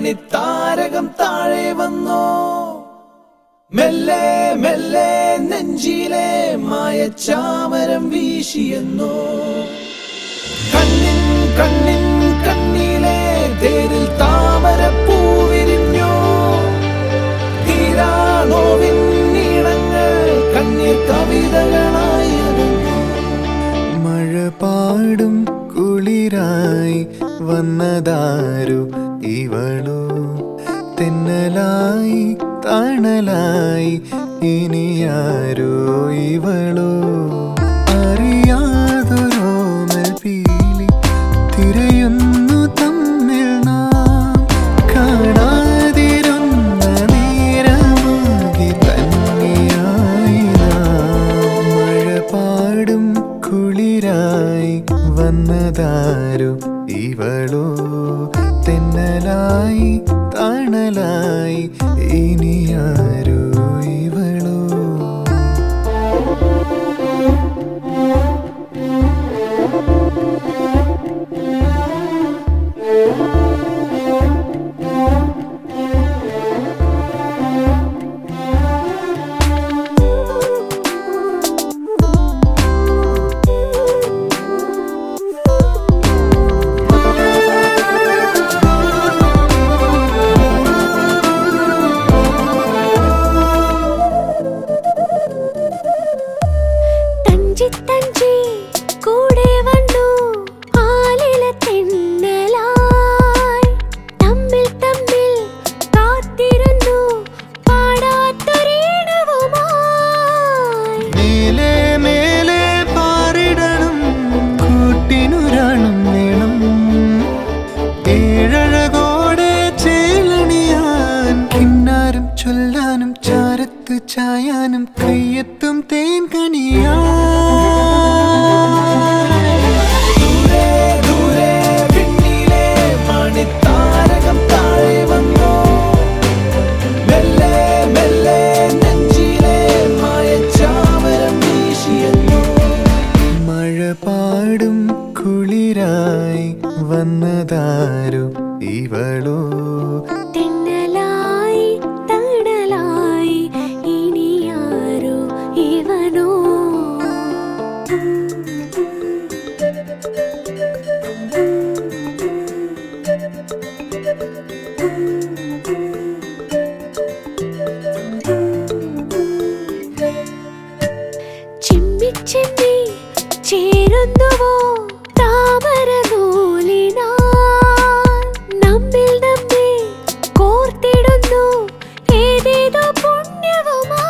മണിത്താരകം താഴെ വന്നോ മെല്ലെ മെല്ലെ നെഞ്ചിലെ മായച്ചാമരം വീശിയെന്നോ കണ്ണിൻ കണ്ണിൻ കണ്ണിലെ തേരിൽ താമര പൂവിരിഞ്ഞോ തീരാനോവിൻ നീളങ്ങൾ കണ്ണീർ കവിതകളായി അകന്നു. മഴ പാടും കുളിരായി വന്നതാരു ഇവളോ തെന്നലായി തണലായി ഇനിയാരോ ഇവളോ അറിയാതൊരോമൽ പീലി തിരയുന്നു തമ്മിൽ നാം കാണാതിരുന്ന നേരമാകി തന്നെയായി നാം മഴ പാടും കുളിരായി വന്നതാരു ഇവളോ തെന്നലായി തണലായി ഇനിയാരോ ഇവളോ തഞ്ചി തഞ്ചി കൂടെ വന്നു ആലില തെന്നലായി തമ്മിൽ തമ്മിൽ കാത്തിരുന്നു പാടാത്തൊരീണവുമായി മേലെ മേലെ പാറിടണം കൂട്ടിനുരാണം വേണം ഏഴഴകോടെ ചേലണിയാൻ കിന്നാരം ചൊല്ലാനും ചാരത്ത് ചായാനും കയ്യെത്തും തേൻ കണിയാ ദൂരെ ദൂരെ വിണ്ണിലെ മണിത്താരകം താഴെ വന്നോ മെല്ലെ മെല്ലെ നെഞ്ചിലെ മായച്ചാമരം വീശിയെന്നോ മഴ പാടും കുളിരായി വന്നതാരു ഇവളോ തെന്നലായി തണലായി ഇനിയാരോ ഇവനോ ചിമ്മി ചിമ്മി ചേരുന്നുവോ താമര നൂലിനാൽ നമ്മിൽ നമ്മെ കോർത്തിടുന്നു ഏതേതോ പുണ്യവുമായി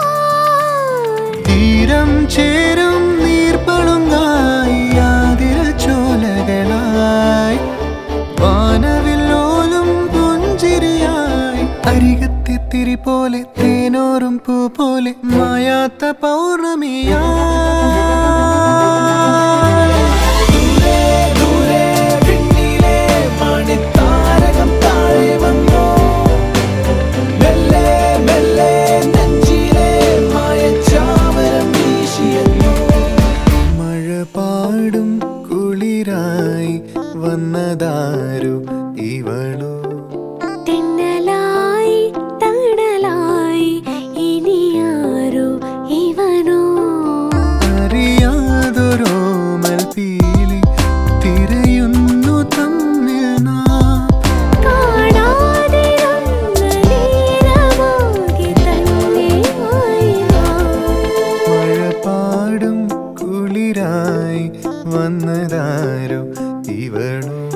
തീരം ചേരും നീർപ്പളുങ്കായി യാതിര ചോലകളായി വാനവില്ലോലും പുഞ്ചിരിയായി അരികത്തെ തിരി പോലെ തേനോറും പൂ പോലെ മായാത്ത പൗർണമിയായി ദൂരെ ദൂരെ വിണ്ണിലെ മണിത്താരകം താഴെ വന്നോ മെല്ലെ മെല്ലെ നെഞ്ചിലെ മായച്ചാമരം വീശിയെന്നോ മഴ പാടും കുളിരായി വന്നതാരു ഇവളോ തെന്നലായി തണലായി ഇനിയാരോ ഇവനോ അറിയാതൊരോമൽ പീലി തിരയുന്നു തമ്മിൽ നാം കാണാതിരുന്ന നേരമാകെ തന്നെയായി നാം. മഴ പാടും കുളിരായി വന്നതാരോ ഇവളോ